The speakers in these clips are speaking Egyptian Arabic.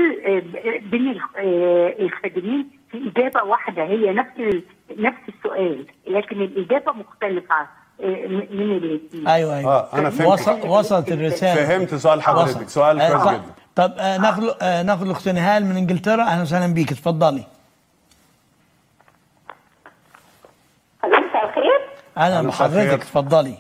كل آه، ب- بين الخ- آه، الخادمين في اجابه واحده هي نفس ال- نفس السؤال لكن الاجابه مختلفه آه، م- من الاثنين ايوه ايوه اه انا فهمت وصل وصلت الرساله فهمت سؤال حضرتك وصل. سؤال آه، كويس طب- جدا طب آه، ناخذ آه، ناخذ الاخت نهال من انجلترا اهلا وسهلا بيك تفضلي الو مساء الخير اهلا أهلا وسهلا بحضرتك خير. تفضلي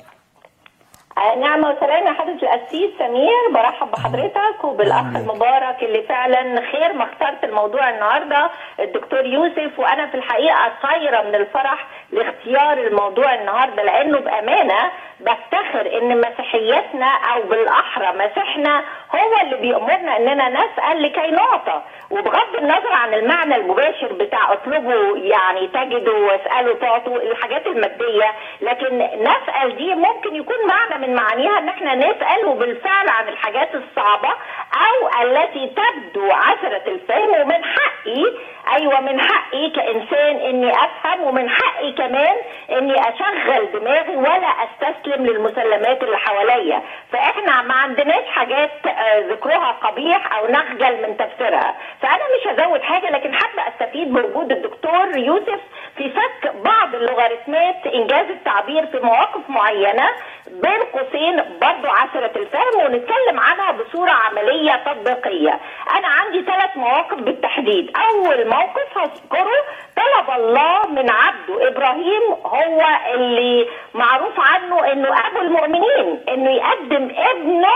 آه، نعمة وسلام يا حضرة القسيس سمير برحب بحضرتك وبالأخ المبارك اللي فعلا خير ما اخترت الموضوع النهاردة الدكتور يوسف وأنا في الحقيقة طايرة من الفرح لاختيار الموضوع النهاردة لأنه بأمانة بفتخر إن مسيحيتنا أو بالأحرى مسيحنا هو اللي بيأمرنا إننا نسأل لكي نعطى وبغض النظر عن المعنى المباشر بتاع اطلبوا يعني تجدوا واسألوا تعطوا الحاجات المادية لكن نسأل دي ممكن يكون معنى من معانيها ان احنا نسأل وبالفعل عن الحاجات الصعبة او التي تبدو عسرة الفهم ومن حقي ايوه من حقي كانسان اني افهم ومن حقي كمان اني اشغل دماغي ولا استسلم للمسلمات اللي حواليا فاحنا ما عندناش حاجات آه، ذكرها قبيح او نخجل من تفسيرها فانا مش هزود حاجه لكن حابه استفيد بوجود الدكتور يوسف في فك بعض اللوغاريتمات انجاز التعبير في مواقف معينه بين قوسين برضو عسره الفهم ونتكلم عنها بصوره عمليه تطبيقيه انا عندي ثلاث مواقف بالتحديد اول موقف هذكره طلب الله من عبده ابراهيم هو اللي معروف عنه انه ابو المؤمنين انه يقدم ابنه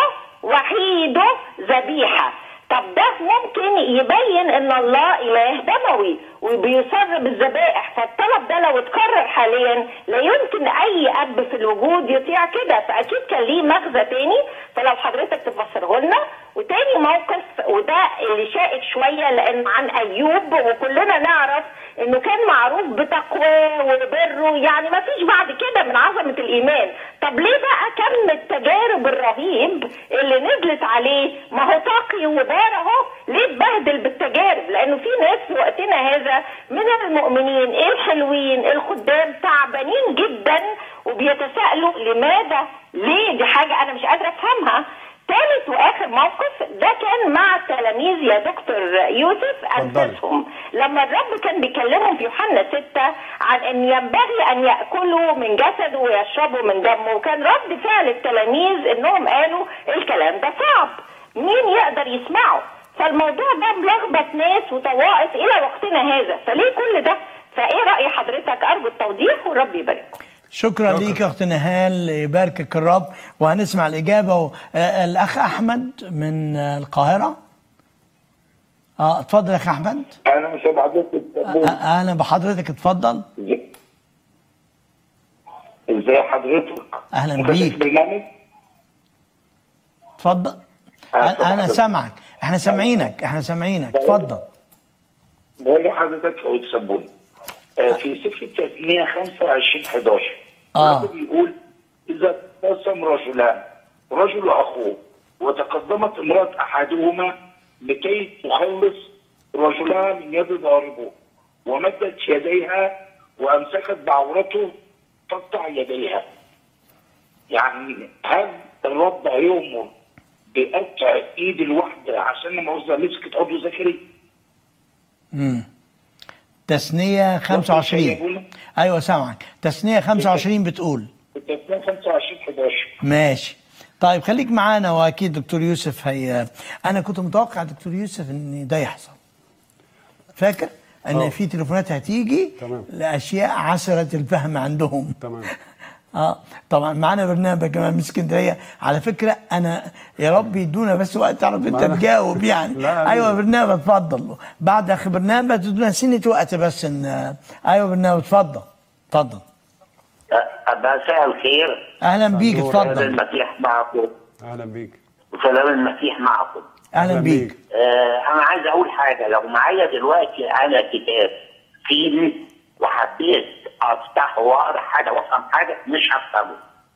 وحيده ذبيحه طب ده ممكن يبين ان الله اله دموي وبيصر بالذبائح فالطلب ده لو اتكرر حاليا لا يمكن اي اب في الوجود يطيع كده فاكيد كان ليه مغزى تاني فلو حضرتك تفسره لنا وتاني موقف وده اللي شائك شويه لان عن ايوب وكلنا نعرف انه كان معروف بتقواه وبره يعني ما فيش بعد كده من عظمه الايمان طب ليه بقى كم التجارب الرهيب اللي نزلت عليه ما هو تقي وبار اهو ليه اتبهدل بالتجارب لانه في ناس في وقتنا هذا من المؤمنين الحلوين الخدام تعبانين جدا وبيتساءلوا لماذا ليه دي حاجه انا مش قادره افهمها ثالث واخر موقف ده كان مع التلاميذ يا دكتور يوسف اتفضلي. انفسهم لما الرب كان بيكلمهم في يوحنا ستة عن ان ينبغي ان ياكلوا من جسده ويشربوا من دمه وكان رد فعل التلاميذ انهم قالوا الكلام ده صعب مين يقدر يسمعه فالموضوع ده ملخبط ناس وطوائف الى وقتنا هذا فليه كل ده فايه راي حضرتك ارجو التوضيح والرب يبارككم شكرا ليك يا اخت نهال يباركك الرب وهنسمع الاجابه و... آه، الاخ احمد من آه، القاهره اه اتفضل يا اخ احمد انا مش حضرتك آه، اهلا بحضرتك اتفضل ازاي حضرتك أهلاً مكتب بيك. برنامج اتفضل أهلا انا أنا بحضرتك. سامعك احنا سامعينك احنا سامعينك اتفضل بقول لحضرتك سعود سبوني آه، في سفر التثنية 25 11 آه. الرب بيقول إذا ابتسم رجلان رجل أخوه وتقدمت امرأة أحدهما لكي تخلص رجلها من يد ضاربه ومدت يديها وأمسكت بعورته تقطع يديها يعني هل الرب هيؤمر بقطع ايد الواحده عشان لما اوزع مسكت عضو ذكري؟ تثنيه 25 يقول- ايوه سامعك تثنيه 25 بتقول التسليم 25 11 ماشي طيب خليك معانا واكيد دكتور يوسف هي انا كنت متوقع دكتور يوسف ان ده يحصل فاكر ان آه. في تليفونات هتيجي تمام. لاشياء عسره الفهم عندهم تمام اه طبعا معانا برنامج كمان من اسكندريه على فكره انا يا رب يدونا بس وقت تعرف انت معنا- تجاوب يعني لا، ايوه لا. برنامج اتفضل بعد اخر برنامج تدونا سنه وقت بس ان ايوه برنامج اتفضل اتفضل مساء الخير اهلا بيك نور. سلام اتفضل المسيح معكم اهلا بيك وسلام المسيح معكم اهلا بيك آه انا عايز اقول حاجه لو معايا دلوقتي انا كتاب فيه وحبيت افتحه واقرا حاجه وافهم حاجه مش هفهمه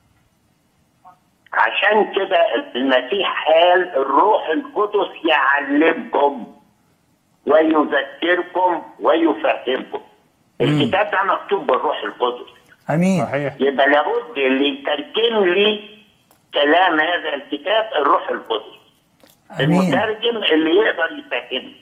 عشان كده المسيح قال الروح القدس يعلمكم ويذكركم ويفهمكم الكتاب ده مكتوب بالروح القدس امين صحيح يبقى لابد اللي يترجم لي كلام هذا الكتاب الروح القدس آمين. المترجم اللي يقدر يفهمني